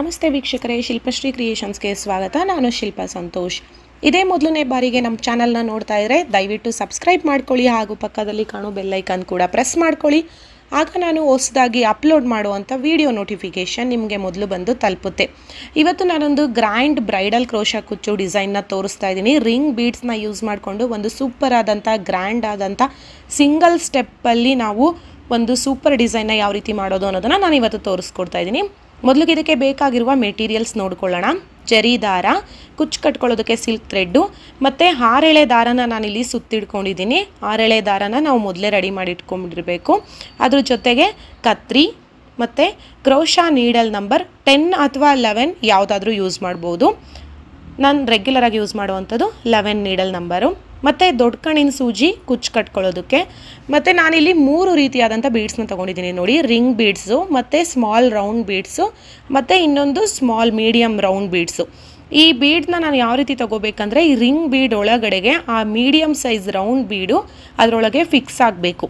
ನಮಸ್ತೆ ವೀಕ್ಷಕರೇ ಶಿಲ್ಪಶ್ರೀ ಕ್ರಿಯೇಷನ್ಸ್ಗೆ ಸ್ವಾಗತ ನಾನು ಶಿಲ್ಪ ಸಂತೋಷ್ ಇದೇ ಮೊದಲನೇ ಬಾರಿಗೆ ನಮ್ಮ ಚಾನಲ್ನ ನೋಡ್ತಾ ಇದ್ದರೆ ದಯವಿಟ್ಟು ಸಬ್ಸ್ಕ್ರೈಬ್ ಮಾಡ್ಕೊಳ್ಳಿ ಹಾಗೂ ಪಕ್ಕದಲ್ಲಿ ಕಾಣೋ ಬೆಲ್ಲೈಕನ್ ಕೂಡ ಪ್ರೆಸ್ ಮಾಡ್ಕೊಳ್ಳಿ ಆಗ ನಾನು ಹೊಸದಾಗಿ ಅಪ್ಲೋಡ್ ಮಾಡುವಂಥ ವಿಡಿಯೋ ನೋಟಿಫಿಕೇಷನ್ ನಿಮಗೆ ಮೊದಲು ಬಂದು ತಲುಪುತ್ತೆ ಇವತ್ತು ನಾನೊಂದು ಗ್ರ್ಯಾಂಡ್ ಬ್ರೈಡಲ್ ಕ್ರೋಶ ಕುಚ್ಚು ಡಿಸೈನ್ನ ತೋರಿಸ್ತಾ ಇದ್ದೀನಿ ರಿಂಗ್ ಬೀಡ್ಸ್ನ ಯೂಸ್ ಮಾಡಿಕೊಂಡು ಒಂದು ಸೂಪರ್ ಆದಂಥ ಗ್ರ್ಯಾಂಡ್ ಆದಂಥ ಸಿಂಗಲ್ ಸ್ಟೆಪ್ಪಲ್ಲಿ ನಾವು ಒಂದು ಸೂಪರ್ ಡಿಸೈನ್ನ ಯಾವ ರೀತಿ ಮಾಡೋದು ಅನ್ನೋದನ್ನು ನಾನು ಇವತ್ತು ತೋರಿಸ್ಕೊಡ್ತಾ ಇದ್ದೀನಿ ಮೊದಲಿಗೆ ಇದಕ್ಕೆ ಬೇಕಾಗಿರುವ ಮೆಟೀರಿಯಲ್ಸ್ ನೋಡ್ಕೊಳ್ಳೋಣ ಜರಿ ದಾರ ಕುಚ್ಚು ಕಟ್ಕೊಳ್ಳೋದಕ್ಕೆ ಸಿಲ್ಕ್ ಥ್ರೆಡ್ಡು ಮತ್ತು ಆರೆಳೆ ದಾರನ ನಾನಿಲ್ಲಿ ಸುತ್ತಿಡ್ಕೊಂಡಿದ್ದೀನಿ ಆರೆಳೆ ದಾರನ ನಾವು ಮೊದಲೇ ರೆಡಿ ಮಾಡಿ ಇಟ್ಕೊಂಡಿರಬೇಕು ಅದ್ರ ಜೊತೆಗೆ ಕತ್ರಿ ಮತ್ತು ಕ್ರೋಶಾ ನೀಡಲ್ ನಂಬರ್ ಟೆನ್ ಅಥವಾ ಲೆವೆನ್ ಯಾವುದಾದ್ರೂ ಯೂಸ್ ಮಾಡ್ಬೋದು ನಾನು ರೆಗ್ಯುಲರಾಗಿ ಯೂಸ್ ಮಾಡುವಂಥದ್ದು ಲೆವೆನ್ ನೀಡಲ್ ನಂಬರು ಮತ್ತು ದೊಡ್ಡ ಕಣ್ಣಿನ ಸೂಜಿ ಕುಚ್ಚು ಕಟ್ಕೊಳ್ಳೋದಕ್ಕೆ ಮತ್ತು ನಾನಿಲ್ಲಿ ಮೂರು ರೀತಿಯಾದಂಥ ಬೀಡ್ಸ್ನ ತೊಗೊಂಡಿದ್ದೀನಿ ನೋಡಿ ರಿಂಗ್ ಬೀಡ್ಸು ಮತ್ತು ಸ್ಮಾಲ್ ರೌಂಡ್ ಬೀಡ್ಸು ಮತ್ತು ಇನ್ನೊಂದು ಸ್ಮಾಲ್ ಮೀಡಿಯಮ್ ರೌಂಡ್ ಬೀಡ್ಸು ಈ ಬೀಡ್ನ ನಾನು ಯಾವ ರೀತಿ ತೊಗೋಬೇಕಂದ್ರೆ ಈ ರಿಂಗ್ ಬೀಡ್ ಒಳಗಡೆಗೆ ಆ ಮೀಡಿಯಮ್ ಸೈಜ್ ರೌಂಡ್ ಬೀಡು ಅದರೊಳಗೆ ಫಿಕ್ಸ್ ಆಗಬೇಕು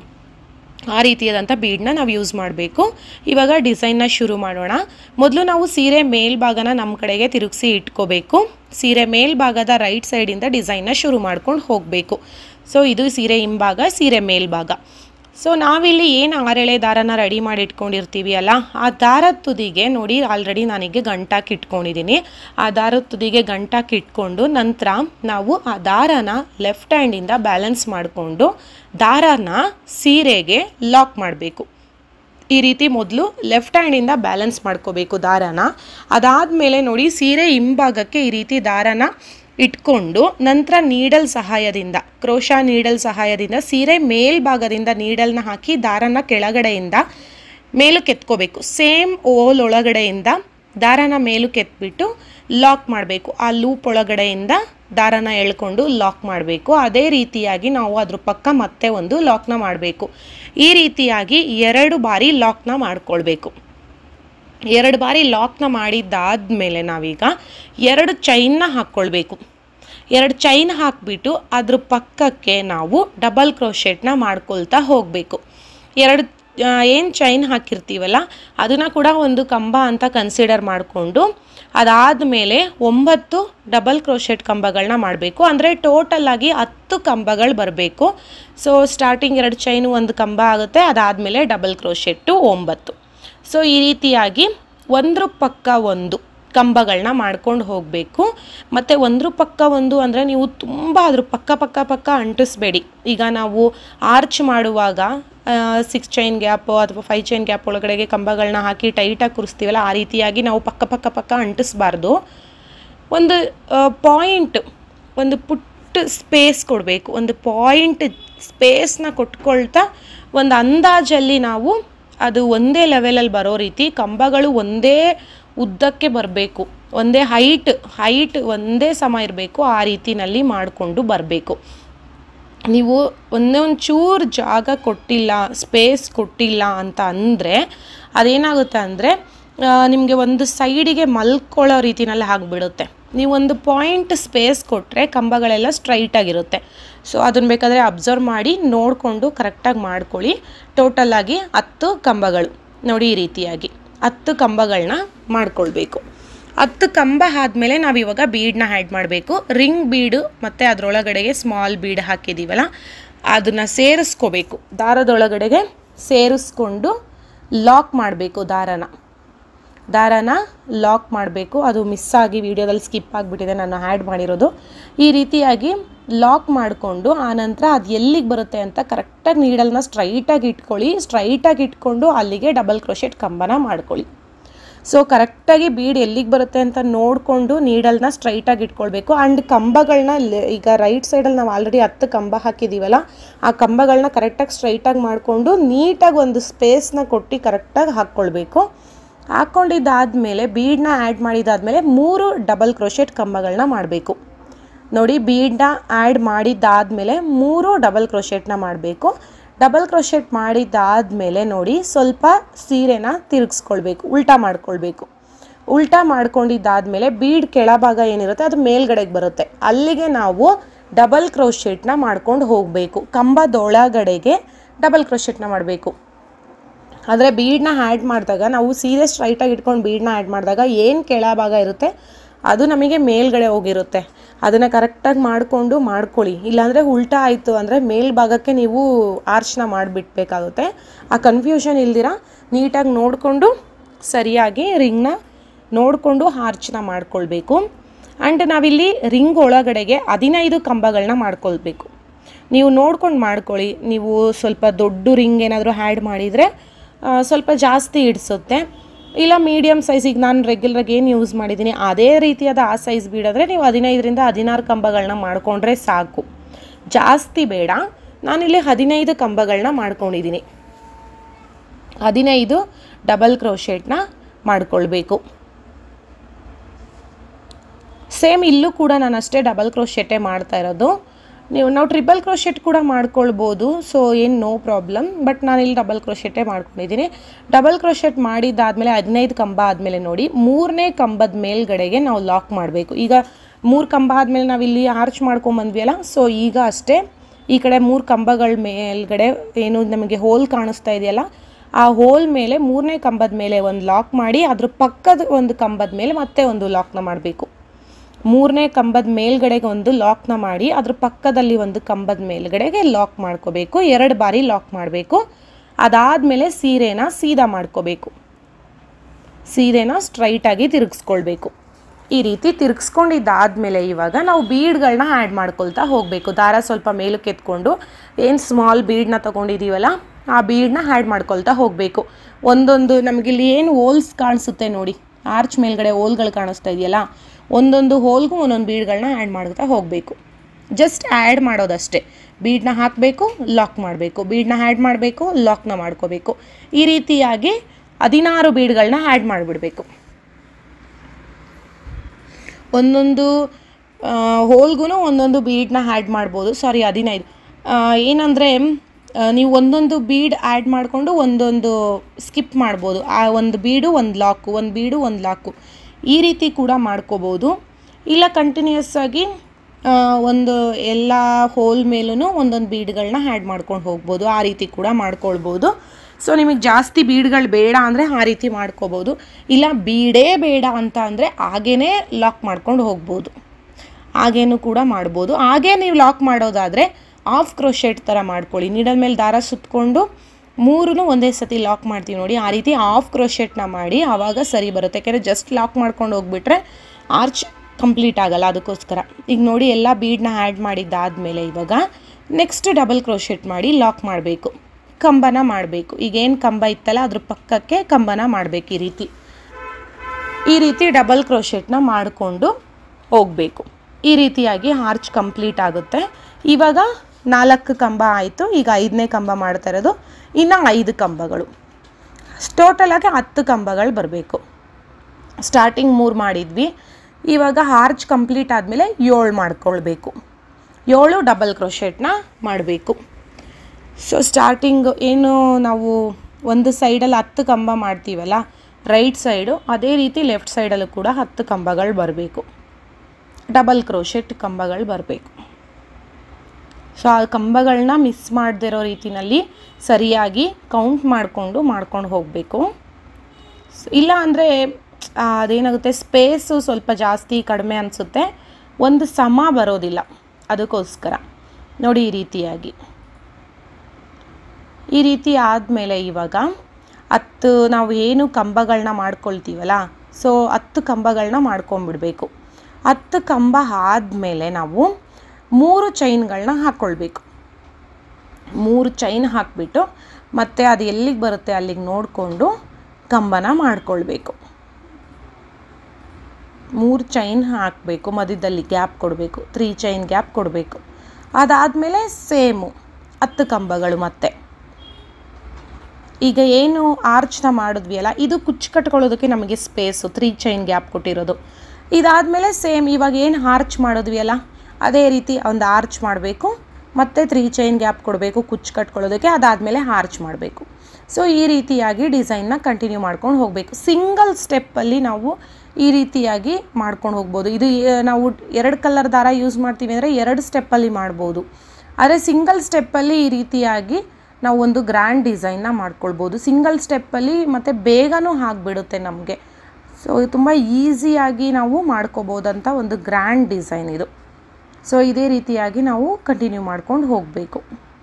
ಆ ರೀತಿಯಾದಂಥ ಬೀಡನ್ನ ನಾವು ಯೂಸ್ ಮಾಡಬೇಕು ಇವಾಗ ಡಿಸೈನ್ನ ಶುರು ಮಾಡೋಣ ಮೊದಲು ನಾವು ಸೀರೆ ಮೇಲ್ಭಾಗನ ನಮ್ಮ ಕಡೆಗೆ ತಿರುಗಿಸಿ ಇಟ್ಕೋಬೇಕು ಸೀರೆ ಮೇಲ್ಭಾಗದ ರೈಟ್ ಸೈಡಿಂದ ಡಿಸೈನ್ನ ಶುರು ಮಾಡ್ಕೊಂಡು ಹೋಗಬೇಕು ಸೊ ಇದು ಸೀರೆ ಹಿಂಭಾಗ ಸೀರೆ ಮೇಲ್ಭಾಗ ಸೊ ನಾವಿಲ್ಲಿ ಏನು ಆರೆಳೆ ದಾರನ ರೆಡಿ ಮಾಡಿ ಇಟ್ಕೊಂಡಿರ್ತೀವಿ ಅಲ್ಲ ಆ ದಾರದ ತುದಿಗೆ ನೋಡಿ ಆಲ್ರೆಡಿ ನಾನೀಗ ಗಂಟಾಕಿ ಇಟ್ಕೊಂಡಿದ್ದೀನಿ ಆ ದಾರದ ತುದಿಗೆ ಗಂಟಾಕಿ ಇಟ್ಕೊಂಡು ನಂತರ ನಾವು ಆ ದಾರನ ಲೆಫ್ಟ್ ಹ್ಯಾಂಡಿಂದ ಬ್ಯಾಲೆನ್ಸ್ ಮಾಡಿಕೊಂಡು ದಾರನ ಸೀರೆಗೆ ಲಾಕ್ ಮಾಡಬೇಕು ಈ ರೀತಿ ಮೊದಲು ಲೆಫ್ಟ್ ಹ್ಯಾಂಡಿಂದ ಬ್ಯಾಲೆನ್ಸ್ ಮಾಡ್ಕೋಬೇಕು ದಾರನ ಅದಾದಮೇಲೆ ನೋಡಿ ಸೀರೆ ಹಿಂಭಾಗಕ್ಕೆ ಈ ರೀತಿ ದಾರನ ಇಟ್ಕೊಂಡು ನಂತರ ನೀಡಲ್ ಸಹಾಯದಿಂದ ಕ್ರೋಶಾ ನೀಡಲ್ ಸಹಾಯದಿಂದ ಸೀರೆ ಮೇಲ್ಭಾಗದಿಂದ ನೀಡಲ್ನ ಹಾಕಿ ದಾರನ ಕೆಳಗಡೆಯಿಂದ ಮೇಲಕ್ಕೆ ಎತ್ಕೋಬೇಕು ಸೇಮ್ ಓಲ್ ಒಳಗಡೆಯಿಂದ ದಾರನ ಮೇಲಕ್ಕೆ ಎತ್ಬಿಟ್ಟು ಲಾಕ್ ಮಾಡಬೇಕು ಆ ಲೂಪ್ ಒಳಗಡೆಯಿಂದ ದಾರನ ಎಳ್ಕೊಂಡು ಲಾಕ್ ಮಾಡಬೇಕು ಅದೇ ರೀತಿಯಾಗಿ ನಾವು ಅದ್ರ ಪಕ್ಕ ಮತ್ತೆ ಒಂದು ಲಾಕ್ನ ಮಾಡಬೇಕು ಈ ರೀತಿಯಾಗಿ ಎರಡು ಬಾರಿ ಲಾಕ್ನ ಮಾಡ್ಕೊಳ್ಬೇಕು ಎರಡು ಬಾರಿ ಲಾಕ್ನ ಮಾಡಿದ್ದಾದಮೇಲೆ ನಾವೀಗ ಎರಡು ಚೈನ್ನ ಹಾಕ್ಕೊಳ್ಬೇಕು ಎರಡು ಚೈನ್ ಹಾಕಿಬಿಟ್ಟು ಅದ್ರ ಪಕ್ಕಕ್ಕೆ ನಾವು ಡಬಲ್ ಕ್ರೋಶೆಟ್ನ ಮಾಡ್ಕೊಳ್ತಾ ಹೋಗಬೇಕು ಎರಡು ಏನು ಚೈನ್ ಹಾಕಿರ್ತೀವಲ್ಲ ಅದನ್ನು ಕೂಡ ಒಂದು ಕಂಬ ಅಂತ ಕನ್ಸಿಡರ್ ಮಾಡಿಕೊಂಡು ಅದಾದಮೇಲೆ ಒಂಬತ್ತು ಡಬಲ್ ಕ್ರೋಶೆಟ್ ಕಂಬಗಳನ್ನ ಮಾಡಬೇಕು ಅಂದರೆ ಟೋಟಲಾಗಿ ಹತ್ತು ಕಂಬಗಳು ಬರಬೇಕು ಸೊ ಸ್ಟಾರ್ಟಿಂಗ್ ಎರಡು ಚೈನು ಒಂದು ಕಂಬ ಆಗುತ್ತೆ ಅದಾದಮೇಲೆ ಡಬಲ್ ಕ್ರೋಶೆಟ್ಟು ಒಂಬತ್ತು ಸೊ ಈ ರೀತಿಯಾಗಿ ಒಂದ್ರ ಪಕ್ಕ ಒಂದು ಕಂಬಗಳನ್ನ ಮಾಡ್ಕೊಂಡು ಹೋಗಬೇಕು ಮತ್ತು ಒಂದ್ರ ಪಕ್ಕ ಒಂದು ಅಂದರೆ ನೀವು ತುಂಬ ಅದ್ರ ಪಕ್ಕ ಪಕ್ಕ ಪಕ್ಕ ಅಂಟಿಸ್ಬೇಡಿ ಈಗ ನಾವು ಆರ್ಚ್ ಮಾಡುವಾಗ ಸಿಕ್ಸ್ ಚೈನ್ ಗ್ಯಾಪು ಅಥವಾ ಫೈವ್ ಚೈನ್ ಗ್ಯಾಪ್ ಒಳಗಡೆಗೆ ಕಂಬಗಳನ್ನ ಹಾಕಿ ಟೈಟಾಗಿ ಕೂರಿಸ್ತೀವಲ್ಲ ಆ ರೀತಿಯಾಗಿ ನಾವು ಪಕ್ಕ ಪಕ್ಕ ಪಕ್ಕ ಅಂಟಿಸ್ಬಾರ್ದು ಒಂದು ಪಾಯಿಂಟ್ ಒಂದು ಪುಟ್ಟ ಸ್ಪೇಸ್ ಕೊಡಬೇಕು ಒಂದು ಪಾಯಿಂಟ್ ಸ್ಪೇಸ್ನ ಕೊಟ್ಕೊಳ್ತಾ ಒಂದು ಅಂದಾಜಲ್ಲಿ ನಾವು ಅದು ಒಂದೇ ಲೆವೆಲಲ್ಲಿ ಬರೋ ರೀತಿ ಕಂಬಗಳು ಒಂದೇ ಉದ್ದಕ್ಕೆ ಬರಬೇಕು ಒಂದೇ ಹೈಟ್ ಹೈಟ್ ಒಂದೇ ಸಮ ಇರಬೇಕು ಆ ರೀತಿನಲ್ಲಿ ಮಾಡಿಕೊಂಡು ಬರಬೇಕು ನೀವು ಒಂದೇ ಒಂದು ಚೂರು ಜಾಗ ಕೊಟ್ಟಿಲ್ಲ ಸ್ಪೇಸ್ ಕೊಟ್ಟಿಲ್ಲ ಅಂತ ಅಂದರೆ ಅದೇನಾಗುತ್ತೆ ಅಂದರೆ ನಿಮಗೆ ಒಂದು ಸೈಡಿಗೆ ಮಲ್ಕೊಳ್ಳೋ ರೀತಿನಲ್ಲಿ ಆಗಿಬಿಡುತ್ತೆ ನೀವು ಒಂದು ಪಾಯಿಂಟ್ ಸ್ಪೇಸ್ ಕೊಟ್ಟರೆ ಕಂಬಗಳೆಲ್ಲ ಸ್ಟ್ರೈಟಾಗಿರುತ್ತೆ ಸೊ ಅದನ್ನು ಬೇಕಾದರೆ ಅಬ್ಸರ್ವ್ ಮಾಡಿ ನೋಡಿಕೊಂಡು ಕರೆಕ್ಟಾಗಿ ಮಾಡ್ಕೊಳ್ಳಿ ಟೋಟಲಾಗಿ ಹತ್ತು ಕಂಬಗಳು ನೋಡಿ ಈ ರೀತಿಯಾಗಿ ಹತ್ತು ಕಂಬಗಳನ್ನ ಮಾಡ್ಕೊಳ್ಬೇಕು ಹತ್ತು ಕಂಬ ಆದಮೇಲೆ ನಾವು ಇವಾಗ ಬೀಡನ್ನ ಆ್ಯಡ್ ಮಾಡಬೇಕು ರಿಂಗ್ ಬೀಡು ಮತ್ತು ಅದರೊಳಗಡೆಗೆ ಸ್ಮಾಲ್ ಬೀಡ್ ಹಾಕಿದ್ದೀವಲ್ಲ ಅದನ್ನು ಸೇರಿಸ್ಕೋಬೇಕು ದಾರದೊಳಗಡೆಗೆ ಸೇರಿಸ್ಕೊಂಡು ಲಾಕ್ ಮಾಡಬೇಕು ದಾರನ ದಾರನ ಲಾಕ್ ಮಾಡಬೇಕು ಅದು ಮಿಸ್ ಆಗಿ ವಿಡಿಯೋದಲ್ಲಿ ಸ್ಕಿಪ್ ಆಗಿಬಿಟ್ಟಿದೆ ನಾನು ಆ್ಯಡ್ ಮಾಡಿರೋದು ಈ ರೀತಿಯಾಗಿ ಲಾಕ್ ಮಾಡಿಕೊಂಡು ಆನಂತರ ಅದು ಎಲ್ಲಿಗೆ ಬರುತ್ತೆ ಅಂತ ಕರೆಕ್ಟಾಗಿ ನೀಡಲ್ನ ಸ್ಟ್ರೈಟಾಗಿ ಇಟ್ಕೊಳ್ಳಿ ಸ್ಟ್ರೈಟಾಗಿ ಇಟ್ಕೊಂಡು ಅಲ್ಲಿಗೆ ಡಬಲ್ ಕ್ರೋಶೆಟ್ ಕಂಬನ ಮಾಡ್ಕೊಳ್ಳಿ ಸೊ ಕರೆಕ್ಟಾಗಿ ಬೀಡ್ ಎಲ್ಲಿಗೆ ಬರುತ್ತೆ ಅಂತ ನೋಡಿಕೊಂಡು ನೀಡಲ್ನ ಸ್ಟ್ರೈಟಾಗಿ ಇಟ್ಕೊಳ್ಬೇಕು ಆ್ಯಂಡ್ ಕಂಬಗಳನ್ನ ಈಗ ರೈಟ್ ಸೈಡಲ್ಲಿ ನಾವು ಆಲ್ರೆಡಿ ಹತ್ತು ಕಂಬ ಹಾಕಿದ್ದೀವಲ್ಲ ಆ ಕಂಬಗಳನ್ನ ಕರೆಕ್ಟಾಗಿ ಸ್ಟ್ರೈಟಾಗಿ ಮಾಡಿಕೊಂಡು ನೀಟಾಗಿ ಒಂದು ಸ್ಪೇಸ್ನ ಕೊಟ್ಟು ಕರೆಕ್ಟಾಗಿ ಹಾಕ್ಕೊಳ್ಬೇಕು ಹಾಕ್ಕೊಂಡಿದ್ದಾದಮೇಲೆ ಬೀಡನ್ನ ಆ್ಯಡ್ ಮಾಡಿದಾದಮೇಲೆ ಮೂರು ಡಬಲ್ ಕ್ರೋಶೆಟ್ ಕಂಬಗಳನ್ನ ಮಾಡಬೇಕು ನೋಡಿ ಬೀಡನ್ನ ಆ್ಯಡ್ ಮಾಡಿದ್ದಾದಮೇಲೆ ಮೂರು ಡಬಲ್ ಕ್ರೋಶೆಟ್ನ ಮಾಡಬೇಕು ಡಬಲ್ ಕ್ರೋಶೆಟ್ ಮಾಡಿದ್ದಾದಮೇಲೆ ನೋಡಿ ಸ್ವಲ್ಪ ಸೀರೆನ ತಿರುಗಿಸ್ಕೊಳ್ಬೇಕು ಉಲ್ಟಾ ಮಾಡ್ಕೊಳ್ಬೇಕು ಉಲ್ಟಾ ಮಾಡ್ಕೊಂಡಿದ್ದಾದಮೇಲೆ ಬೀಡ್ ಕೆಳಭಾಗ ಏನಿರುತ್ತೆ ಅದು ಮೇಲ್ಗಡೆಗೆ ಬರುತ್ತೆ ಅಲ್ಲಿಗೆ ನಾವು ಡಬಲ್ ಕ್ರೋಶೆಟ್ನ ಮಾಡ್ಕೊಂಡು ಹೋಗಬೇಕು ಕಂಬದೊಳಗಡೆಗೆ ಡಬಲ್ ಕ್ರೋಶೆಟ್ನ ಮಾಡಬೇಕು ಆದರೆ ಬೀಡನ್ನ ಆ್ಯಡ್ ಮಾಡಿದಾಗ ನಾವು ಸೀರೆ ಸ್ಟ್ರೈಟಾಗಿ ಇಟ್ಕೊಂಡು ಬೀಡನ್ನ ಆ್ಯಡ್ ಮಾಡಿದಾಗ ಏನು ಕೆಳಭಾಗ ಇರುತ್ತೆ ಅದು ನಮಗೆ ಮೇಲ್ಗಡೆ ಹೋಗಿರುತ್ತೆ ಅದನ್ನು ಕರೆಕ್ಟಾಗಿ ಮಾಡಿಕೊಂಡು ಮಾಡ್ಕೊಳ್ಳಿ ಇಲ್ಲಾಂದರೆ ಉಲ್ಟಾ ಆಯಿತು ಅಂದರೆ ಮೇಲ್ಭಾಗಕ್ಕೆ ನೀವು ಆರ್ಚ್ನ ಮಾಡಿಬಿಡ್ಬೇಕಾಗುತ್ತೆ ಆ ಕನ್ಫ್ಯೂಷನ್ ಇಲ್ದಿರ ನೀಟಾಗಿ ನೋಡಿಕೊಂಡು ಸರಿಯಾಗಿ ರಿಂಗ್ನ ನೋಡಿಕೊಂಡು ಆರ್ಚ್ನ ಮಾಡ್ಕೊಳ್ಬೇಕು ಆ್ಯಂಡ್ ನಾವಿಲ್ಲಿ ರಿಂಗ್ ಒಳಗಡೆಗೆ ಹದಿನೈದು ಕಂಬಗಳನ್ನ ಮಾಡ್ಕೊಳ್ಬೇಕು ನೀವು ನೋಡ್ಕೊಂಡು ಮಾಡ್ಕೊಳ್ಳಿ ನೀವು ಸ್ವಲ್ಪ ದೊಡ್ಡ ರಿಂಗ್ ಏನಾದರೂ ಆ್ಯಡ್ ಮಾಡಿದರೆ ಆ, ಸ್ವಲ್ಪ ಜಾಸ್ತಿ ಇಡಿಸುತ್ತೆ ಇಲ್ಲ ಮೀಡಿಯಮ್ ಸೈಜಿಗೆ ನಾನು ರೆಗ್ಯುಲರಾಗಿ ಏನು ಯೂಸ್ ಮಾಡಿದ್ದೀನಿ ಅದೇ ರೀತಿಯಾದ ಆ ಸೈಜ್ ಬೀಡಿದ್ರೆ ನೀವು ಹದಿನೈದರಿಂದ ಹದಿನಾರು ಕಂಬಗಳನ್ನ ಮಾಡಿಕೊಂಡ್ರೆ ಸಾಕು ಜಾಸ್ತಿ ಬೇಡ ನಾನಿಲ್ಲಿ ಹದಿನೈದು ಕಂಬಗಳನ್ನ ಮಾಡ್ಕೊಂಡಿದ್ದೀನಿ ಹದಿನೈದು ಡಬಲ್ ಕ್ರೋಶೆಟ್ನ ಮಾಡ್ಕೊಳ್ಬೇಕು ಸೇಮ್ ಇಲ್ಲೂ ಕೂಡ ನಾನು ಅಷ್ಟೇ ಡಬಲ್ ಕ್ರೋಶೆಟ್ಟೇ ಮಾಡ್ತಾ ಇರೋದು ನೀವು ನಾವು ಟ್ರಿಬಲ್ ಕ್ರೋಶೆಟ್ ಕೂಡ ಮಾಡ್ಕೊಳ್ಬೋದು ಸೊ ಏನು ನೋ ಪ್ರಾಬ್ಲಮ್ ಬಟ್ ನಾನು ಇಲ್ಲಿ ಡಬಲ್ ಕ್ರೋಶೆಟ್ಟೇ ಮಾಡ್ಕೊಂಡಿದ್ದೀನಿ ಡಬಲ್ ಕ್ರೋಶೆಟ್ ಮಾಡಿದ್ದಾದಮೇಲೆ ಹದಿನೈದು ಕಂಬ ಆದಮೇಲೆ ನೋಡಿ ಮೂರನೇ ಕಂಬದ ಮೇಲ್ಗಡೆಗೆ ನಾವು ಲಾಕ್ ಮಾಡಬೇಕು ಈಗ ಮೂರು ಕಂಬ ಆದಮೇಲೆ ನಾವು ಇಲ್ಲಿ ಆರ್ಚ್ ಮಾಡ್ಕೊಂಬಂದ್ವಿಯಲ್ಲ ಸೊ ಈಗ ಅಷ್ಟೇ ಈ ಕಡೆ ಮೂರು ಕಂಬಗಳ ಮೇಲ್ಗಡೆ ಏನು ನಮಗೆ ಹೋಲ್ ಕಾಣಿಸ್ತಾ ಇದೆಯಲ್ಲ ಆ ಹೋಲ್ ಮೇಲೆ ಮೂರನೇ ಕಂಬದ ಮೇಲೆ ಒಂದು ಲಾಕ್ ಮಾಡಿ ಅದ್ರ ಪಕ್ಕದ ಒಂದು ಕಂಬದ ಮೇಲೆ ಮತ್ತೆ ಒಂದು ಲಾಕ್ನ ಮಾಡಬೇಕು ಮೂರನೇ ಕಂಬದ ಮೇಲ್ಗಡೆಗೆ ಒಂದು ಲಾಕ್ನ ಮಾಡಿ ಅದ್ರ ಪಕ್ಕದಲ್ಲಿ ಒಂದು ಕಂಬದ ಮೇಲ್ಗಡೆಗೆ ಲಾಕ್ ಮಾಡ್ಕೋಬೇಕು ಎರಡು ಬಾರಿ ಲಾಕ್ ಮಾಡಬೇಕು ಅದಾದಮೇಲೆ ಸೀರೆನ ಸೀದಾ ಮಾಡ್ಕೋಬೇಕು ಸೀರೆನ ಸ್ಟ್ರೈಟಾಗಿ ತಿರುಗಿಸ್ಕೊಳ್ಬೇಕು ಈ ರೀತಿ ತಿರುಗಿಸ್ಕೊಂಡಿದ್ದಾದಮೇಲೆ ಇವಾಗ ನಾವು ಬೀಡ್ಗಳನ್ನ ಆ್ಯಡ್ ಮಾಡ್ಕೊಳ್ತಾ ಹೋಗಬೇಕು ದಾರ ಸ್ವಲ್ಪ ಮೇಲಕ್ಕೆ ಎತ್ಕೊಂಡು ಏನು ಸ್ಮಾಲ್ ಬೀಡನ್ನ ತೊಗೊಂಡಿದ್ದೀವಲ್ಲ ಆ ಬೀಡನ್ನ ಆ್ಯಡ್ ಮಾಡ್ಕೊಳ್ತಾ ಹೋಗಬೇಕು ಒಂದೊಂದು ನಮಗಿಲ್ಲಿ ಏನು ಹೋಲ್ಸ್ ಕಾಣಿಸುತ್ತೆ ನೋಡಿ ಆರ್ಚ್ ಮೇಲ್ಗಡೆ ಹೋಲ್ಗಳು ಕಾಣಿಸ್ತಾ ಇದೆಯಲ್ಲ ಒಂದೊಂದು ಹೋಲ್ಗೂ ಒಂದೊಂದು ಬೀಡ್ಗಳನ್ನ ಆ್ಯಡ್ ಮಾಡ್ತಾ ಹೋಗಬೇಕು ಜಸ್ಟ್ ಆ್ಯಡ್ ಮಾಡೋದಷ್ಟೇ ಬೀಡನ್ನ ಹಾಕಬೇಕು ಲಾಕ್ ಮಾಡಬೇಕು ಬೀಡನ್ನ ಆ್ಯಡ್ ಮಾಡಬೇಕು ಲಾಕ್ನ ಮಾಡ್ಕೋಬೇಕು ಈ ರೀತಿಯಾಗಿ ಹದಿನಾರು ಬೀಡ್ಗಳನ್ನ ಆ್ಯಡ್ ಮಾಡಿಬಿಡಬೇಕು ಒಂದೊಂದು ಹೋಲ್ಗೂ ಒಂದೊಂದು ಬೀಡನ್ನ ಆ್ಯಡ್ ಮಾಡ್ಬೋದು ಸಾರಿ ಹದಿನೈದು ಏನಂದರೆ ನೀವು ಒಂದೊಂದು ಬೀಡ್ ಆ್ಯಡ್ ಮಾಡಿಕೊಂಡು ಒಂದೊಂದು ಸ್ಕಿಪ್ ಮಾಡ್ಬೋದು ಆ ಒಂದು ಬೀಡು ಒಂದು ಲಾಕು ಒಂದು ಬೀಡು ಒಂದು ಲಾಕು ಈ ರೀತಿ ಕೂಡ ಮಾಡ್ಕೋಬೋದು ಇಲ್ಲ ಕಂಟಿನ್ಯೂಸ್ ಆಗಿ ಆ, ಒಂದು ಎಲ್ಲ ಹೋಲ್ ಮೇಲೂ ಒಂದೊಂದು ಬೀಡ್ಗಳನ್ನ ಆ್ಯಡ್ ಮಾಡ್ಕೊಂಡು ಹೋಗ್ಬೋದು ಆ ರೀತಿ ಕೂಡ ಮಾಡ್ಕೊಳ್ಬೋದು ಸೊ ನಿಮಗೆ ಜಾಸ್ತಿ ಬೀಡ್ಗಳು ಬೇಡ ಅಂದರೆ ಆ ರೀತಿ ಮಾಡ್ಕೋಬೋದು ಇಲ್ಲ ಬೀಡೇ ಬೇಡ ಅಂತ ಅಂದರೆ ಹಾಗೇ ಲಾಕ್ ಮಾಡ್ಕೊಂಡು ಹೋಗ್ಬೋದು ಹಾಗೇನು ಕೂಡ ಮಾಡ್ಬೋದು ಹಾಗೇ ನೀವು ಲಾಕ್ ಮಾಡೋದಾದರೆ ಆಫ್ ಕ್ರೋಶೆಟ್ ಥರ ಮಾಡ್ಕೊಳ್ಳಿ ನೀಡಲ್ ಮೇಲೆ ದಾರ ಸುತ್ತಕೊಂಡು ಮೂರೂ ಒಂದೇ ಸತಿ ಲಾಕ್ ಮಾಡ್ತೀವಿ ನೋಡಿ ಆ ರೀತಿ ಆಫ್ ಕ್ರೋಶೆಟ್ನ ಮಾಡಿ ಆವಾಗ ಸರಿ ಬರುತ್ತೆ ಯಾಕೆಂದರೆ ಜಸ್ಟ್ ಲಾಕ್ ಮಾಡ್ಕೊಂಡು ಹೋಗ್ಬಿಟ್ರೆ ಆರ್ಚ್ ಕಂಪ್ಲೀಟ್ ಆಗಲ್ಲ ಅದಕ್ಕೋಸ್ಕರ ಈಗ ನೋಡಿ ಎಲ್ಲ ಬೀಡನ್ನ ಆ್ಯಡ್ ಮಾಡಿದ್ದಾದಮೇಲೆ ಇವಾಗ ನೆಕ್ಸ್ಟ್ ಡಬಲ್ ಕ್ರೋಶೆಟ್ ಮಾಡಿ ಲಾಕ್ ಮಾಡಬೇಕು ಕಂಬನ ಮಾಡಬೇಕು ಈಗೇನು ಕಂಬ ಇತ್ತಲ್ಲ ಅದ್ರ ಪಕ್ಕಕ್ಕೆ ಕಂಬನ ಮಾಡಬೇಕು ಈ ರೀತಿ ಈ ರೀತಿ ಡಬಲ್ ಕ್ರೋಶೆಟ್ನ ಮಾಡಿಕೊಂಡು ಹೋಗಬೇಕು ಈ ರೀತಿಯಾಗಿ ಆರ್ಚ್ ಕಂಪ್ಲೀಟ್ ಆಗುತ್ತೆ ಇವಾಗ ನಾಲ್ಕು ಕಂಬ ಆಯಿತು ಈಗ ಐದನೇ ಕಂಬ ಮಾಡ್ತಾ ಇರೋದು ಇನ್ನು ಐದು ಕಂಬಗಳು ಟೋಟಲಾಗಿ ಹತ್ತು ಕಂಬಗಳು ಬರಬೇಕು ಸ್ಟಾರ್ಟಿಂಗ್ ಮೂರು ಮಾಡಿದ್ವಿ ಇವಾಗ ಆರ್ಚ್ ಕಂಪ್ಲೀಟ್ ಆದಮೇಲೆ ಏಳು ಮಾಡ್ಕೊಳ್ಬೇಕು ಏಳು ಡಬಲ್ ಕ್ರೋಶೆಟ್ನ ಮಾಡಬೇಕು ಸೊ ಸ್ಟಾರ್ಟಿಂಗ್ ಏನು ನಾವು ಒಂದು ಸೈಡಲ್ಲಿ ಹತ್ತು ಕಂಬ ಮಾಡ್ತೀವಲ್ಲ ರೈಟ್ ಸೈಡು ಅದೇ ರೀತಿ ಲೆಫ್ಟ್ ಸೈಡಲ್ಲೂ ಕೂಡ ಹತ್ತು ಕಂಬಗಳು ಬರಬೇಕು ಡಬಲ್ ಕ್ರೋಶೆಟ್ ಕಂಬಗಳು ಬರಬೇಕು ಸೊ ಆ ಕಂಬಗಳನ್ನ ಮಿಸ್ ಮಾಡದಿರೋ ರೀತಿನಲ್ಲಿ ಸರಿಯಾಗಿ ಕೌಂಟ್ ಮಾಡಿಕೊಂಡು ಮಾಡ್ಕೊಂಡು ಹೋಗಬೇಕು ಇಲ್ಲ ಅಂದರೆ ಅದೇನಾಗುತ್ತೆ ಸ್ಪೇಸು ಸ್ವಲ್ಪ ಜಾಸ್ತಿ ಕಡಿಮೆ ಅನಿಸುತ್ತೆ ಒಂದು ಸಮ ಬರೋದಿಲ್ಲ ಅದಕ್ಕೋಸ್ಕರ ನೋಡಿ ಈ ರೀತಿಯಾಗಿ ಈ ರೀತಿ ಆದಮೇಲೆ ಇವಾಗ ಹತ್ತು ನಾವು ಏನು ಕಂಬಗಳನ್ನ ಮಾಡ್ಕೊಳ್ತೀವಲ್ಲ ಸೊ ಹತ್ತು ಕಂಬಗಳನ್ನ ಮಾಡ್ಕೊಂಬಿಡ್ಬೇಕು ಹತ್ತು ಕಂಬ ಆದಮೇಲೆ ನಾವು ಮೂರು ಚೈನ್ಗಳನ್ನ ಹಾಕ್ಕೊಳ್ಬೇಕು ಮೂರು ಚೈನ್ ಹಾಕಿಬಿಟ್ಟು ಮತ್ತು ಅದು ಎಲ್ಲಿಗೆ ಬರುತ್ತೆ ಅಲ್ಲಿಗೆ ನೋಡಿಕೊಂಡು ಕಂಬನ ಮಾಡ್ಕೊಳ್ಬೇಕು ಮೂರು ಚೈನ್ ಹಾಕಬೇಕು ಮಧ್ಯದಲ್ಲಿ ಗ್ಯಾಪ್ ಕೊಡಬೇಕು ತ್ರೀ ಚೈನ್ ಗ್ಯಾಪ್ ಕೊಡಬೇಕು ಅದಾದಮೇಲೆ ಸೇಮು ಹತ್ತು ಕಂಬಗಳು ಮತ್ತೆ ಈಗ ಏನು ಆರ್ಚ್ನ ಮಾಡಿದ್ವಿ ಅಲ್ಲ ಇದು ಕುಚ್ಚು ಕಟ್ಕೊಳ್ಳೋದಕ್ಕೆ ನಮಗೆ ಸ್ಪೇಸು ತ್ರೀ ಚೈನ್ ಗ್ಯಾಪ್ ಕೊಟ್ಟಿರೋದು ಇದಾದಮೇಲೆ ಸೇಮ್ ಇವಾಗ ಏನು ಆರ್ಚ್ ಮಾಡಿದ್ವಿ ಅಲ್ಲ ಅದೇ ರೀತಿ ಒಂದು ಆರ್ಚ್ ಮಾಡಬೇಕು ಮತ್ತು ತ್ರೀ ಚೈನ್ ಗ್ಯಾಪ್ ಕೊಡಬೇಕು ಕುಚ್ಚು ಕಟ್ಕೊಳ್ಳೋದಕ್ಕೆ ಅದಾದಮೇಲೆ ಆರ್ಚ್ ಮಾಡಬೇಕು ಸೊ ಈ ರೀತಿಯಾಗಿ ಡಿಸೈನ್ನ ಕಂಟಿನ್ಯೂ ಮಾಡ್ಕೊಂಡು ಹೋಗಬೇಕು ಸಿಂಗಲ್ ಸ್ಟೆಪ್ಪಲ್ಲಿ ನಾವು ಈ ರೀತಿಯಾಗಿ ಮಾಡ್ಕೊಂಡು ಹೋಗ್ಬೋದು ಇದು ಏ- ನಾವು ಎರಡು ಕಲರ್ ದಾರ ಯೂಸ್ ಮಾಡ್ತೀವಿ ಅಂದರೆ ಎರಡು ಸ್ಟೆಪ್ಪಲ್ಲಿ ಮಾಡ್ಬೋದು ಆದರೆ ಸಿಂಗಲ್ ಸ್ಟೆಪ್ಪಲ್ಲಿ ಈ ರೀತಿಯಾಗಿ ನಾವು ಒಂದು ಗ್ರ್ಯಾಂಡ್ ಡಿಸೈನ್ನ ಮಾಡ್ಕೊಳ್ಬೋದು ಸಿಂಗಲ್ ಸ್ಟೆಪ್ಪಲ್ಲಿ ಮತ್ತು ಬೇಗನೂ ಆಗಿಬಿಡುತ್ತೆ ನಮಗೆ ಸೊ ತುಂಬ ಈಸಿಯಾಗಿ ನಾವು ಮಾಡ್ಕೋಬೋದಂಥ ಒಂದು ಗ್ರ್ಯಾಂಡ್ ಡಿಸೈನ್ ಇದು ಸೊ ಇದೇ ರೀತಿಯಾಗಿ ನಾವು ಕಂಟಿನ್ಯೂ ಮಾಡ್ಕೊಂಡು ಹೋಗಬೇಕು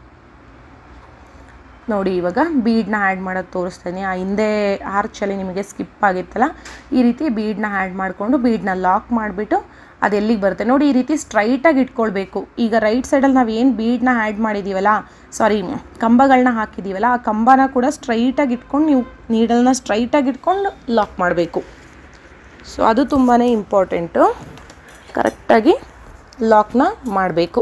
ನೋಡಿ ಇವಾಗ ಬೀಡನ್ನ ಆ್ಯಡ್ ಮಾಡೋದು ತೋರಿಸ್ತೀನಿ ಆ ಹಿಂದೆ ಆರ್ಚಲ್ಲಿ ನಿಮಗೆ ಸ್ಕಿಪ್ ಆಗಿತ್ತಲ್ಲ ಈ ರೀತಿ ಬೀಡನ್ನ ಆ್ಯಡ್ ಮಾಡಿಕೊಂಡು ಬೀಡನ್ನ ಲಾಕ್ ಮಾಡಿಬಿಟ್ಟು ಅದು ಎಲ್ಲಿಗೆ ಬರುತ್ತೆ ನೋಡಿ ಈ ರೀತಿ ಸ್ಟ್ರೈಟಾಗಿ ಇಟ್ಕೊಳ್ಬೇಕು ಈಗ ರೈಟ್ ಸೈಡಲ್ಲಿ ನಾವು ಏನು ಬೀಡನ್ನ ಆ್ಯಡ್ ಮಾಡಿದ್ದೀವಲ್ಲ ಸಾರಿ ಕಂಬಗಳನ್ನ ಹಾಕಿದ್ದೀವಲ್ಲ ಆ ಕಂಬನ ಕೂಡ ಸ್ಟ್ರೈಟಾಗಿ ಇಟ್ಕೊಂಡು ನೀವು ನೀಡಲ್ನ ಸ್ಟ್ರೈಟಾಗಿ ಇಟ್ಕೊಂಡು ಲಾಕ್ ಮಾಡಬೇಕು ಸೊ ಅದು ತುಂಬಾ ಇಂಪಾರ್ಟೆಂಟು ಕರೆಕ್ಟಾಗಿ ಲಾಕ್ನ ಮಾಡಬೇಕು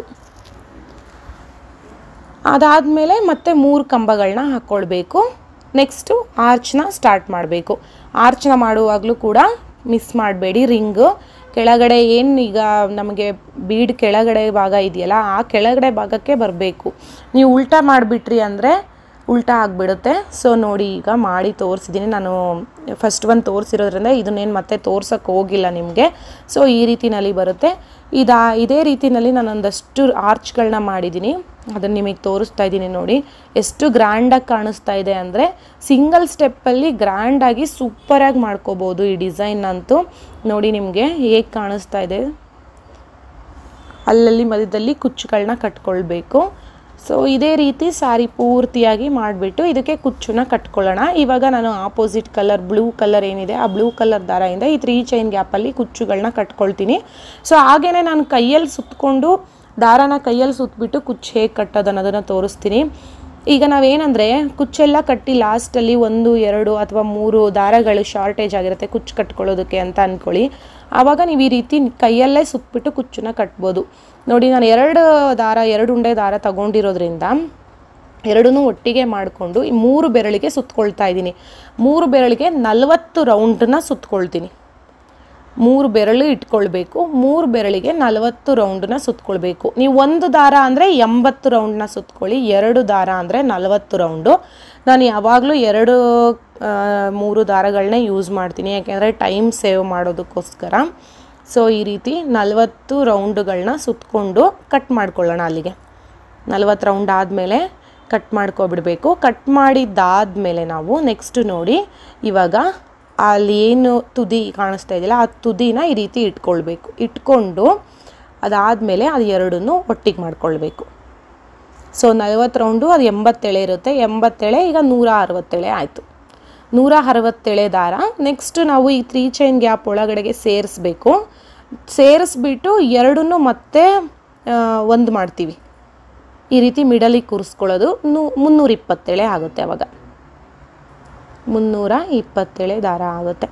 ಅದಾದಮೇಲೆ ಮತ್ತೆ ಮೂರು ಕಂಬಗಳನ್ನ ಹಾಕ್ಕೊಳ್ಬೇಕು ನೆಕ್ಸ್ಟು ಆರ್ಚ್ನ ಸ್ಟಾರ್ಟ್ ಮಾಡಬೇಕು ಆರ್ಚ್ನ ಮಾಡುವಾಗಲೂ ಕೂಡ ಮಿಸ್ ಮಾಡಬೇಡಿ ರಿಂಗು ಕೆಳಗಡೆ ಏನು ಈಗ ನಮಗೆ ಬೀಡ್ ಕೆಳಗಡೆ ಭಾಗ ಇದೆಯಲ್ಲ ಆ ಕೆಳಗಡೆ ಭಾಗಕ್ಕೆ ಬರಬೇಕು ನೀವು ಉಲ್ಟಾ ಮಾಡಿಬಿಟ್ರಿ ಅಂದರೆ ಉಲ್ಟಾ ಆಗಿಬಿಡುತ್ತೆ ಸೊ ನೋಡಿ ಈಗ ಮಾಡಿ ತೋರಿಸಿದ್ದೀನಿ ನಾನು ಫಸ್ಟ್ ಒಂದು ತೋರಿಸಿರೋದ್ರಿಂದ ಇದನ್ನೇನು ಮತ್ತೆ ತೋರ್ಸೋಕ್ಕೆ ಹೋಗಿಲ್ಲ ನಿಮಗೆ ಸೊ ಈ ರೀತಿನಲ್ಲಿ ಬರುತ್ತೆ ಇದಾ ಇದೇ ರೀತಿನಲ್ಲಿ ನಾನೊಂದಷ್ಟು ಆರ್ಚ್ಗಳನ್ನ ಮಾಡಿದ್ದೀನಿ ಅದನ್ನು ನಿಮಗೆ ತೋರಿಸ್ತಾ ಇದ್ದೀನಿ ನೋಡಿ ಎಷ್ಟು ಗ್ರ್ಯಾಂಡಾಗಿ ಕಾಣಿಸ್ತಾ ಇದೆ ಅಂದರೆ ಸಿಂಗಲ್ ಸ್ಟೆಪ್ಪಲ್ಲಿ ಗ್ರ್ಯಾಂಡಾಗಿ ಸೂಪರಾಗಿ ಮಾಡ್ಕೋಬೋದು ಈ ಡಿಸೈನ್ ಅಂತೂ ನೋಡಿ ನಿಮಗೆ ಹೇಗೆ ಕಾಣಿಸ್ತಾ ಇದೆ ಅಲ್ಲಲ್ಲಿ ಮಧ್ಯದಲ್ಲಿ ಕುಚ್ಚುಗಳನ್ನ ಕಟ್ಕೊಳ್ಬೇಕು ಸೊ ಇದೇ ರೀತಿ ಸಾರಿ ಪೂರ್ತಿಯಾಗಿ ಮಾಡಿಬಿಟ್ಟು ಇದಕ್ಕೆ ಕುಚ್ಚನ್ನ ಕಟ್ಕೊಳ್ಳೋಣ ಇವಾಗ ನಾನು ಆಪೋಸಿಟ್ ಕಲರ್ ಬ್ಲೂ ಕಲರ್ ಏನಿದೆ ಆ ಬ್ಲೂ ಕಲರ್ ದಾರದಿಂದ ಈ ತ್ರೀ ಚೈನ್ ಗ್ಯಾಪಲ್ಲಿ ಕುಚ್ಚುಗಳನ್ನ ಕಟ್ಕೊಳ್ತೀನಿ ಸೊ ಹಾಗೇ ನಾನು ಕೈಯಲ್ಲಿ ಸುತ್ತಕೊಂಡು ದಾರಾನ ಕೈಯಲ್ಲಿ ಸುತ್ತಬಿಟ್ಟು ಕುಚ್ಚು ಹೇಗೆ ಕಟ್ಟೋದು ಅನ್ನೋದನ್ನು ತೋರಿಸ್ತೀನಿ ಈಗ ನಾವೇನಂದರೆ ಕುಚ್ಚೆಲ್ಲ ಕಟ್ಟಿ ಲಾಸ್ಟಲ್ಲಿ ಒಂದು ಎರಡು ಅಥವಾ ಮೂರು ದಾರಗಳು ಶಾರ್ಟೇಜ್ ಆಗಿರುತ್ತೆ ಕುಚ್ಚು ಕಟ್ಕೊಳ್ಳೋದಕ್ಕೆ ಅಂತ ಅಂದ್ಕೊಳ್ಳಿ ಆವಾಗ ನೀವು ಈ ರೀತಿ ಕೈಯಲ್ಲೇ ಸುತ್ತಬಿಟ್ಟು ಕುಚ್ಚನ್ನ ಕಟ್ಬೋದು ನೋಡಿ ನಾನು ಎರಡು ದಾರ ಎರಡು ಉಂಡೆ ದಾರ ತಗೊಂಡಿರೋದ್ರಿಂದ ಎರಡನ್ನೂ ಒಟ್ಟಿಗೆ ಮಾಡಿಕೊಂಡು ಈ ಮೂರು ಬೆರಳಿಗೆ ಸುತ್ತಕೊಳ್ತಾ ಇದ್ದೀನಿ ಮೂರು ಬೆರಳಿಗೆ ನಲವತ್ತು ರೌಂಡನ್ನ ಸುತ್ತಕೊಳ್ತೀನಿ ಮೂರು ಬೆರಳು ಇಟ್ಕೊಳ್ಬೇಕು ಮೂರು ಬೆರಳಿಗೆ ನಲವತ್ತು ರೌಂಡನ್ನ ಸುತ್ತಕೊಳ್ಬೇಕು ನೀವು ಒಂದು ದಾರ ಅಂದರೆ ಎಂಬತ್ತು ರೌಂಡನ್ನ ಸುತ್ತಕೊಳ್ಳಿ ಎರಡು ದಾರ ಅಂದರೆ ನಲವತ್ತು ರೌಂಡು ನಾನು ಯಾವಾಗಲೂ ಎರಡು ಆ, ಮೂರು ದಾರಗಳನ್ನೇ ಯೂಸ್ ಮಾಡ್ತೀನಿ ಯಾಕೆಂದರೆ ಟೈಮ್ ಸೇವ್ ಮಾಡೋದಕ್ಕೋಸ್ಕರ ಸೊ ಈ ರೀತಿ ನಲವತ್ತು ರೌಂಡುಗಳನ್ನ ಸುತ್ತಕೊಂಡು ಕಟ್ ಮಾಡ್ಕೊಳ್ಳೋಣ ಅಲ್ಲಿಗೆ ನಲ್ವತ್ತು ರೌಂಡ್ ಆದಮೇಲೆ ಕಟ್ ಮಾಡ್ಕೊಬಿಡಬೇಕು ಕಟ್ ಮಾಡಿದ್ದಾದಮೇಲೆ ನಾವು ನೆಕ್ಸ್ಟ್ ನೋಡಿ ಇವಾಗ ಅಲ್ಲಿ ಏನು ತುದಿ ಕಾಣಿಸ್ತಾ ಇದೆಯಲ್ಲ ಆ ತುದಿನ ಈ ರೀತಿ ಇಟ್ಕೊಳ್ಬೇಕು ಇಟ್ಕೊಂಡು ಅದಾದಮೇಲೆ ಅದು ಎರಡನ್ನೂ ಒಟ್ಟಿಗೆ ಮಾಡ್ಕೊಳ್ಬೇಕು ಸೊ ನಲ್ವತ್ತು ರೌಂಡು ಅದು ಎಂಬತ್ತೇಳೆ ಇರುತ್ತೆ ಎಂಬತ್ತೇಳೆ ಈಗ ನೂರ ಅರವತ್ತೇಳೆ ಆಯಿತು ನೂರ ಅರವತ್ತೇಳೆ ದಾರ ನೆಕ್ಸ್ಟ್ ನಾವು ಈ ತ್ರೀ ಚೈನ್ ಗ್ಯಾಪ್ ಒಳಗಡೆಗೆ ಸೇರಿಸ್ಬೇಕು ಸೇರಿಸ್ಬಿಟ್ಟು ಎರಡನ್ನೂ ಮತ್ತೆ ಒಂದು ಮಾಡ್ತೀವಿ ಈ ರೀತಿ ಮಿಡಲಿಗೆ ಕೂರಿಸ್ಕೊಳ್ಳೋದು ನೂ ಮುನ್ನೂರ ಇಪ್ಪತ್ತೇಳೆ ಆಗುತ್ತೆ ಅವಾಗ ಮುನ್ನೂರ ಇಪ್ಪತ್ತೇಳೆ ದಾರ ಆಗುತ್ತೆ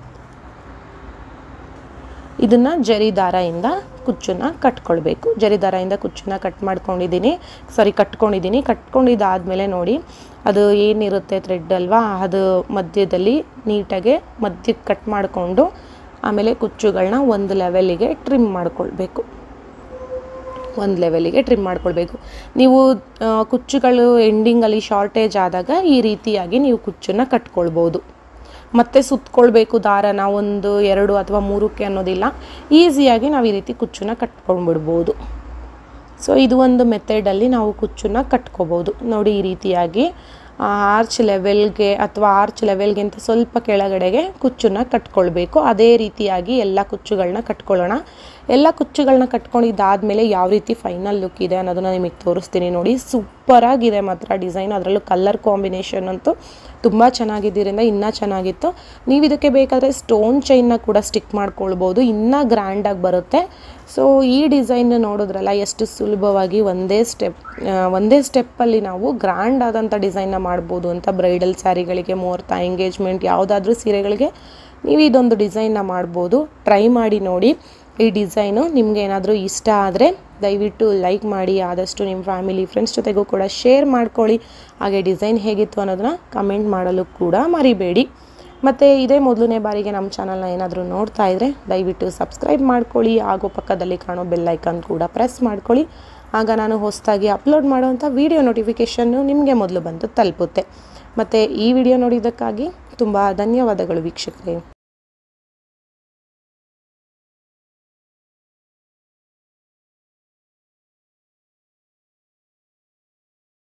ಇದನ್ನು ಜರಿ ದಾರದಿಂದ ಕುಚ್ಚನ್ನ ಕಟ್ಕೊಳ್ಬೇಕು ಜರಿ ದಾರದಿಂದ ಕುಚ್ಚನ್ನ ಕಟ್ ಮಾಡ್ಕೊಂಡಿದ್ದೀನಿ ಸಾರಿ ಕಟ್ಕೊಂಡಿದ್ದೀನಿ ಕಟ್ಕೊಂಡಿದ್ದಾದಮೇಲೆ ನೋಡಿ ಅದು ಏನಿರುತ್ತೆ ಥ್ರೆಡ್ ಅಲ್ವಾ ಅದು ಮಧ್ಯದಲ್ಲಿ ನೀಟಾಗಿ ಮಧ್ಯಕ್ಕೆ ಕಟ್ ಮಾಡಿಕೊಂಡು ಆಮೇಲೆ ಕುಚ್ಚುಗಳನ್ನ ಒಂದು ಲೆವೆಲಿಗೆ ಟ್ರಿಮ್ ಮಾಡ್ಕೊಳ್ಬೇಕು ಒಂದು ಲೆವೆಲಿಗೆ ಟ್ರಿಮ್ ಮಾಡ್ಕೊಳ್ಬೇಕು ನೀವು ಆ, ಕುಚ್ಚುಗಳು ಎಂಡಿಂಗಲ್ಲಿ ಶಾರ್ಟೇಜ್ ಆದಾಗ ಈ ರೀತಿಯಾಗಿ ನೀವು ಕುಚ್ಚನ್ನು ಕಟ್ಕೊಳ್ಬೋದು ಮತ್ತೆ ಸುತ್ತಕೊಳ್ಬೇಕು ದಾರನ ಒಂದು ಎರಡು ಅಥವಾ ಮೂರಕ್ಕೆ ಅನ್ನೋದಿಲ್ಲ ಈಸಿಯಾಗಿ ನಾವು ಈ ರೀತಿ ಕುಚ್ಚನ್ನ ಕಟ್ಕೊಂಡ್ಬಿಡ್ಬೋದು ಸೊ ಇದು ಒಂದು ಮೆಥಡಲ್ಲಿ ನಾವು ಕುಚ್ಚನ್ನ ಕಟ್ಕೋಬೋದು ನೋಡಿ ಈ ರೀತಿಯಾಗಿ ಆರ್ಚ್ ಲೆವೆಲ್ಗೆ ಅಥವಾ ಆರ್ಚ್ ಲೆವೆಲ್ಗಿಂತ ಸ್ವಲ್ಪ ಕೆಳಗಡೆಗೆ ಕುಚ್ಚನ್ನ ಕಟ್ಕೊಳ್ಬೇಕು ಅದೇ ರೀತಿಯಾಗಿ ಎಲ್ಲ ಕುಚ್ಚುಗಳನ್ನ ಕಟ್ಕೊಳ್ಳೋಣ ಎಲ್ಲ ಕುಚ್ಚುಗಳನ್ನ ಕಟ್ಕೊಂಡಿದ್ದಾದಮೇಲೆ ಯಾವ ರೀತಿ ಫೈನಲ್ ಲುಕ್ ಇದೆ ಅನ್ನೋದನ್ನ ನಿಮಗೆ ತೋರಿಸ್ತೀನಿ ನೋಡಿ ಸೂಪರಾಗಿದೆ ಮಾತ್ರ ಡಿಸೈನ್ ಅದರಲ್ಲೂ ಕಲರ್ ಕಾಂಬಿನೇಷನ್ ಅಂತೂ ತುಂಬ ಚೆನ್ನಾಗಿದ್ದರಿಂದ ಇನ್ನೂ ಚೆನ್ನಾಗಿತ್ತು ನೀವು ಇದಕ್ಕೆ ಬೇಕಾದರೆ ಸ್ಟೋನ್ ಚೈನ್ನ ಕೂಡ ಸ್ಟಿಕ್ ಮಾಡ್ಕೊಳ್ಬೋದು ಇನ್ನೂ ಗ್ರ್ಯಾಂಡಾಗಿ ಬರುತ್ತೆ ಸೊ ಈ ಡಿಸೈನ್ ನೋಡಿದ್ರಲ್ಲ ಎಷ್ಟು ಸುಲಭವಾಗಿ ಒಂದೇ ಸ್ಟೆಪ್ ಒಂದೇ ಸ್ಟೆಪ್ಪಲ್ಲಿ ನಾವು ಗ್ರ್ಯಾಂಡ್ ಆದಂಥ ಡಿಸೈನ್ನ ಮಾಡ್ಬೋದು ಅಂತ ಬ್ರೈಡಲ್ ಸ್ಯಾರಿಗಳಿಗೆ ಮುಹೂರ್ತ ಎಂಗೇಜ್ಮೆಂಟ್ ಯಾವುದಾದ್ರೂ ಸೀರೆಗಳಿಗೆ ನೀವು ಇದೊಂದು ಡಿಸೈನ್ನ ಮಾಡ್ಬೋದು ಟ್ರೈ ಮಾಡಿ ನೋಡಿ ಈ ಡಿಸೈನು ನಿಮ್ಗೆ ಏನಾದರೂ ಇಷ್ಟ ಆದರೆ ದಯವಿಟ್ಟು ಲೈಕ್ ಮಾಡಿ ಆದಷ್ಟು ನಿಮ್ಮ ಫ್ಯಾಮಿಲಿ ಫ್ರೆಂಡ್ಸ್ ಜೊತೆಗೂ ಕೂಡ ಶೇರ್ ಮಾಡ್ಕೊಳ್ಳಿ ಹಾಗೆ ಡಿಸೈನ್ ಹೇಗಿತ್ತು ಅನ್ನೋದನ್ನ ಕಮೆಂಟ್ ಮಾಡಲು ಕೂಡ ಮರಿಬೇಡಿ ಮತ್ತು ಇದೇ ಮೊದಲನೇ ಬಾರಿಗೆ ನಮ್ಮ ಚಾನಲ್ನ ಏನಾದರೂ ನೋಡ್ತಾ ಇದ್ದರೆ ದಯವಿಟ್ಟು ಸಬ್ಸ್ಕ್ರೈಬ್ ಮಾಡ್ಕೊಳ್ಳಿ ಹಾಗೂ ಪಕ್ಕದಲ್ಲಿ ಕಾಣೋ ಬೆಲ್ ಐಕಾನ್ ಕೂಡ ಪ್ರೆಸ್ ಮಾಡ್ಕೊಳ್ಳಿ ಆಗ ನಾನು ಹೊಸದಾಗಿ ಅಪ್ಲೋಡ್ ಮಾಡೋವಂಥ ವೀಡಿಯೋ ನೋಟಿಫಿಕೇಷನ್ನು ನಿಮಗೆ ಮೊದಲು ಬಂದು ತಲುಪುತ್ತೆ ಮತ್ತು ಈ ವಿಡಿಯೋ ನೋಡಿದ್ದಕ್ಕಾಗಿ ತುಂಬ ಧನ್ಯವಾದಗಳು ವೀಕ್ಷಕರೇ